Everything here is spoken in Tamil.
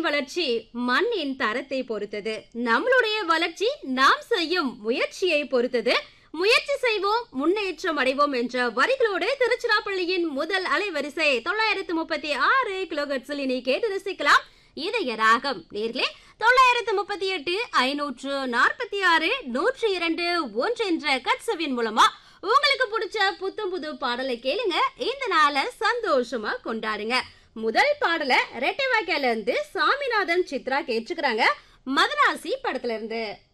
வளர்ச்சி மண்ணின் தரத்தை பொறுத்தது நம்மளுடைய வளர்ச்சி நாம் செய்யும் முயற்சியை பொறுத்தது முயற்சி செய்வோம் முன்னேற்றம் அடைவோம் என்ற வரிகளோடு திருச்சிராப்பள்ளியின் முதல் அலைவரிசை தொள்ளாயிரத்து முப்பத்தி ஆறு கிலோகட்ஸில் இனி கேட்டு ரசிக்கலாம் இதய ராகம் நேர்களே தொள்ளாயிரத்து முப்பத்தி எட்டு ஐநூற்று நாற்பத்தி ஆறு நூற்றி இரண்டு ஒன்று என்ற கட்சவின் மூலமா உங்களுக்கு பிடிச்ச புத்தம் புது பாடலை கேளுங்க இந்த நாளை சந்தோஷமா கொண்டாடுங்க முதல் பாடலை ரெட்டை வாய்க்கால இருந்து சாமிநாதன் சித்ரா கேட்டுக்கிறாங்க மதராசி படத்துல இருந்து